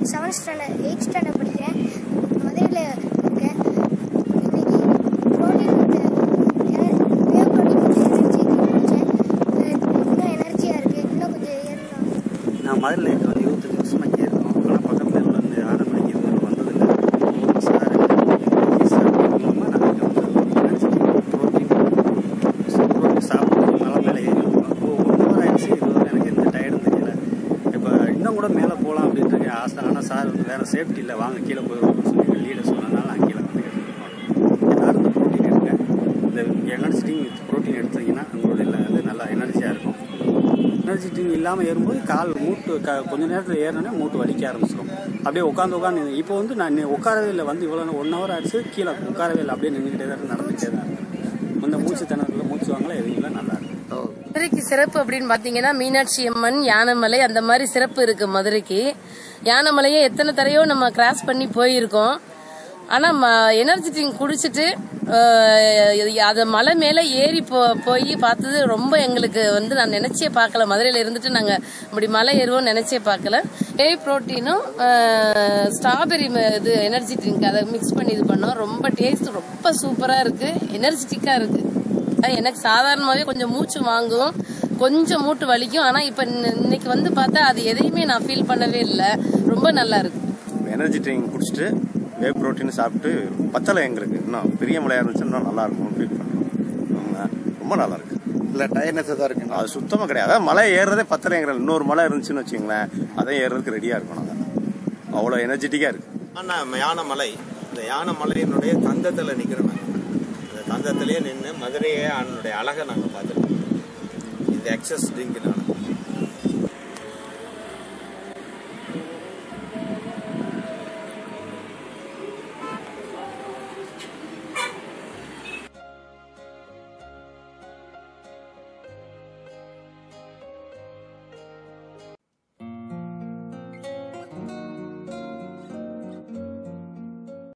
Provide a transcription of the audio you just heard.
seventh standard eight standard படிக்கிறேன் மதுரையில் இருக்கேன் இன்னைக்கு ப்ரோட்டீன் வந்து வேவ் ப்ரோட்டீன் வந்து எனர்ஜி குடித்தேன் இன்னும் எனர்ஜியாக இருக்குது இன்னும் கொஞ்சம் ஏறணும் நான் மதுரையில் இருக்கிற வந்து இருபத்தஞ்சி வருஷமாக இங்கே இருக்கோம் ஆனால் பக்கத்தில் உள்ள இந்த ஆறு மணிக்கு இது மாதிரி வந்ததில்லை சார் சார் மூலமாக நாங்கள் இங்கே வந்து ப்ரோட்டீன் ப்ரோட்டீன் சாப்பிட்டு மலை மேலே ஏறி இருக்கோம் இப்போ ஒன் ஹவர் ஆயிடுச்சு இது வரை எனக்கு எந்த டயர்டும் தெரியல இப்போ இன்னும் கூட மேலே போகலாம் அப்படின்ட்டு இருக்கேன் ஆசை ஆனால் சார் வந்து வேறு சேஃப்டி இல்லை வாங்க கீழே போயிடுவோம்னு சொல்லி லீடர் சொன்னதுனால நான் கீழே வந்து எல்லாரும் இந்த ப்ரோட்டீன் எடுங்க இந்த எனர்ஜி ட்ரிங்க் வித் ப்ரோட்டீன் எடுத்தீங்கன்னா உங்களுடைய இது நல்லா எனர்ஜியாக இருக்கும் எனர்ஜி ட்ரிங்க் இல்லாமல் ஏறும்போது கால் மூட்டு க கொஞ்ச நேரத்தில் ஏறினோடனே மூட்டு வலிக்க ஆரம்பிச்சிடும் அப்படியே உட்காந்து உட்காந்து இப்போ வந்து நான் நி- உட்காரவே இல்லை வந்து இவ்வளோ ஒன் ஹவர் ஆச்சு கீழே உட்காரவே இல்லை அப்படியே நின்றுக்கிட்டே தான் இருக்கு, நடந்துகிட்டே தான் இருக்கு இந்த மூச்சு திணறல மூச்சு வாங்கல எதுவும் நல்லா இருக்கு மதுரைக்கு சிறப்பு அப்படின்னு பாத்தீங்கன்னா மீனாட்சி அம்மன் யானைமலை அந்த மாதிரி சிறப்பு இருக்கு மதுரைக்கு யானைமலையை எத்தனை தரையோ நம்ம கிராஸ் பண்ணி போயிருக்கோம் ஆனா எனர்ஜி ட்ரிங்க் குடிச்சிட்டு அஹ், அது மலை மேல ஏறி போ போய் பார்த்தது ரொம்ப எங்களுக்கு வந்து நான் நினைச்சே பார்க்கல மதுரையில இருந்துட்டு நாங்க இப்படி மலை ஏறுவோம் நினைச்சே பார்க்கல ஏ புரோட்டீனும் ஸ்ட்ராபெரி இது எனர்ஜி ட்ரிங்க் அதை மிக்ஸ் பண்ணி இது பண்ணோம் ரொம்ப டேஸ்ட் ரொம்ப சூப்பரா இருக்கு எனர்ஜெட்டிக்கா இருக்கு அஹ் எனக்கு சாதாரணமாகவே கொஞ்சம் மூச்சு வாங்கும் கொஞ்சம் மூட்டு வலிக்கும் ஆனால் இப்போ இன்னைக்கு வந்து பார்த்தா அது எதையுமே நான் ஃபீல் பண்ணவே இல்லை ரொம்ப நல்லா இருக்கு எனர்ஜி ட்ரிங்க் குடிச்சிட்டு வே ப்ரோட்டீன் சாப்பிட்டு பத்தலை எங்களுக்கு இன்னும் பெரிய மலையாக இருந்துச்சு இன்னும் நல்லா இருக்கும் ஃபீல் பண்ணுறோம் ரொம்ப நல்லா இருக்கு இல்லை டயர்னஸ் தான் இருக்குங்க அது சுத்தமாக கிடையாது அதான் மலை ஏறுறதே பத்தலைங்கிற இன்னொரு மலை இருந்துச்சுன்னு வச்சுங்களேன் அதையும் ஏறுறதுக்கு ரெடியாக இருக்கும் நாங்கள் அவ்வளோ எனர்ஜெட்டிக்காக இருக்கு ஆனால் யானை மலை இந்த யானை மலையினுடைய தந்தத்தில் நிற்கிறோம் நாங்கள் இந்த தந்தத்திலேயே நின்று மதுரையே அதனுடைய அழகை நாங்கள் பார்த்துருக்கோம் இந்த எக்ஸஸ் ட்ரிங்க்னால